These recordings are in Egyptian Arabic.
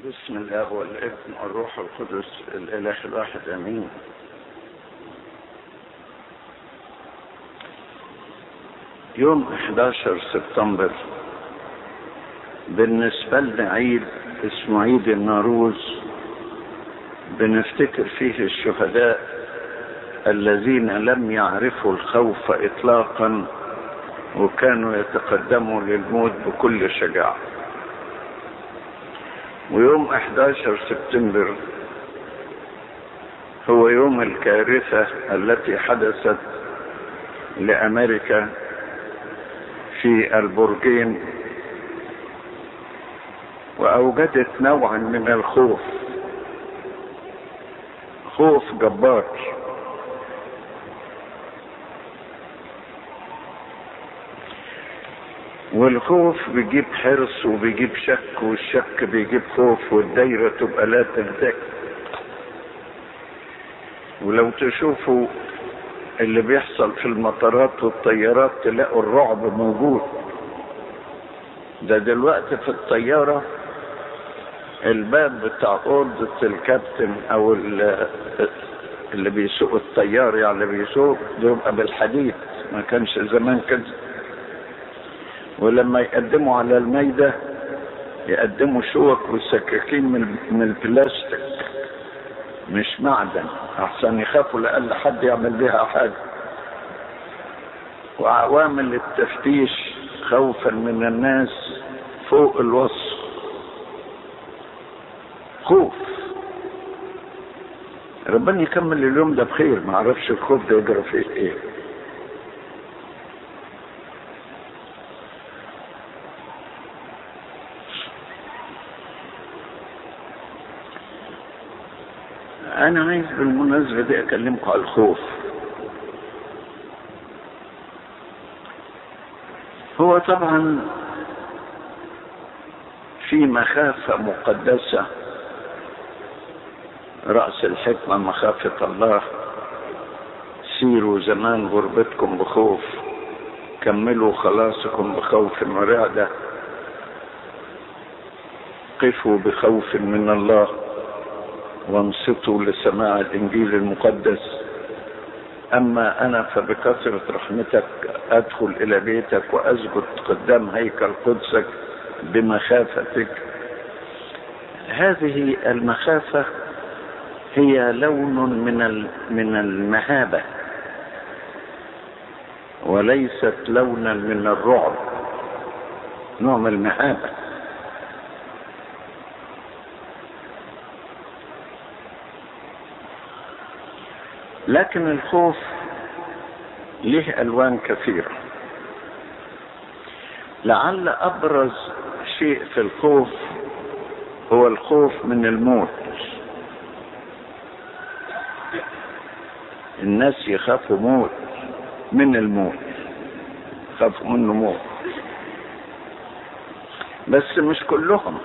بسم الله والابن والروح القدس الاله الواحد امين يوم 11 سبتمبر بالنسبة لنا عيد اسمه عيد الناروز بنفتكر فيه الشهداء الذين لم يعرفوا الخوف اطلاقا وكانوا يتقدموا للموت بكل شجاعه ويوم 11 سبتمبر هو يوم الكارثة التي حدثت لأمريكا في البرجين وأوجدت نوعا من الخوف خوف جبار والخوف بيجيب حرص وبيجيب شك والشك بيجيب خوف والدايرة تبقى لا تنتهي ولو تشوفوا اللي بيحصل في المطارات والطيارات تلاقوا الرعب موجود ده دلوقتي في الطيارة الباب بتاع أوضة الكابتن أو اللي بيسوق الطيار يعني اللي بيسوق بيبقى بالحديد ما كانش زمان كده ولما يقدموا على الميدة يقدموا شوك وسكاكين من من البلاستيك مش معدن احسن يخافوا لأقل حد يعمل بها حاجة وعوامل التفتيش خوفا من الناس فوق الوصف خوف ربنا يكمل اليوم ده بخير ما اعرفش الخوف ده يجرى فيه ايه انا عايز بالمناسبة دي اكلمكم على الخوف هو طبعا في مخافة مقدسة رأس الحكمة مخافة الله سيروا زمان غربتكم بخوف كملوا خلاصكم بخوف ورعدة قفوا بخوف من الله وانصتوا لسماع الانجيل المقدس اما انا فبكثره رحمتك ادخل الى بيتك واسجد قدام هيكل قدسك بمخافتك هذه المخافه هي لون من من المهابه وليست لونا من الرعب نوع من المهابه لكن الخوف له الوان كثيره لعل ابرز شيء في الخوف هو الخوف من الموت الناس يخافوا موت من الموت يخافوا منه موت بس مش كلهم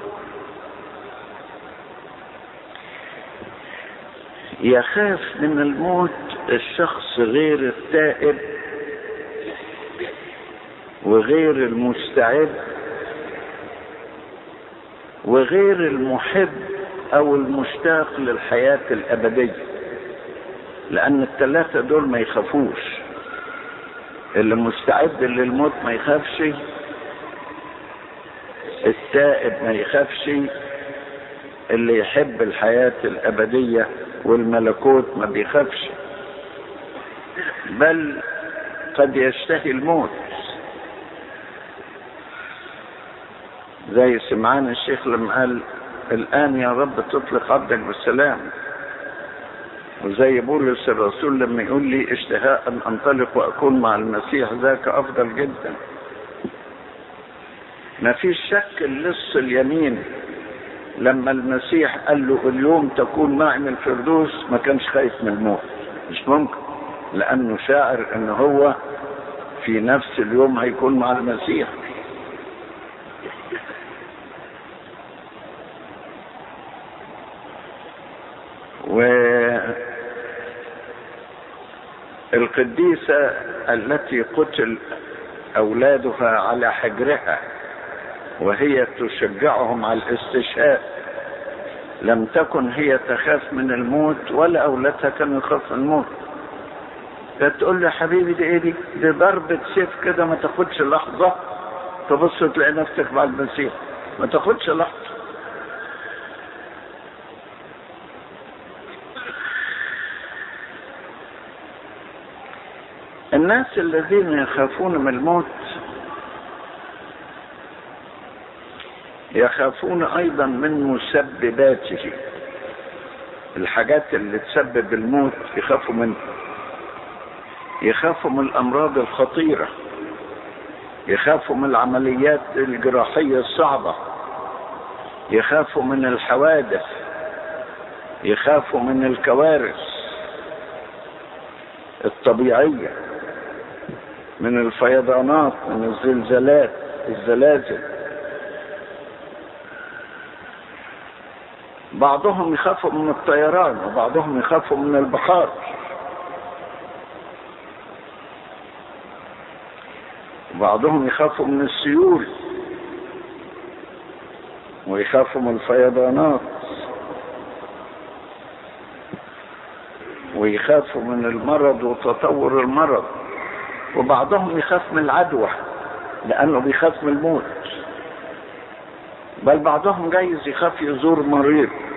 يخاف من الموت الشخص غير التائب وغير المستعد وغير المحب او المشتاق للحياة الابدية لان الثلاثة دول ما يخافوش اللي مستعد للموت ما يخافش التائب ما يخافش اللي يحب الحياة الابدية والملكوت ما بيخافش بل قد يشتهي الموت زي سمعان الشيخ لما قال الآن يا رب تطلق عبدك بالسلام وزي بولس الرسول لما يقول لي اشتهاء أن أنطلق وأكون مع المسيح ذاك أفضل جدا ما فيش شك اللص اليمين لما المسيح قال له اليوم تكون معي من الفردوس ما كانش خايف من الموت مش ممكن لانه شاعر ان هو في نفس اليوم هيكون مع المسيح و القديسة التي قتل أولادها على حجرها وهي تشجعهم على الاستشهاد لم تكن هي تخاف من الموت ولا اولادها كانوا يخافوا من الموت فتقول له يا حبيبي دي ايه دي؟ دي ضربة سيف كده ما تاخدش لحظة تبص تلاقي نفسك مع المسيح ما تاخدش لحظة الناس الذين يخافون من الموت يخافون ايضا من مسبباته الحاجات اللي تسبب الموت يخافوا منها يخافوا من الامراض الخطيره يخافوا من العمليات الجراحيه الصعبه يخافوا من الحوادث يخافوا من الكوارث الطبيعيه من الفيضانات من الزلزالات الزلازل بعضهم يخافوا من الطيران وبعضهم يخافوا من البحار وبعضهم يخافوا من السيول ويخافوا من الفيضانات ويخافوا من المرض وتطور المرض وبعضهم يخاف من العدوى لانه بيخاف من الموت بل بعضهم جايز يخاف يزور مريض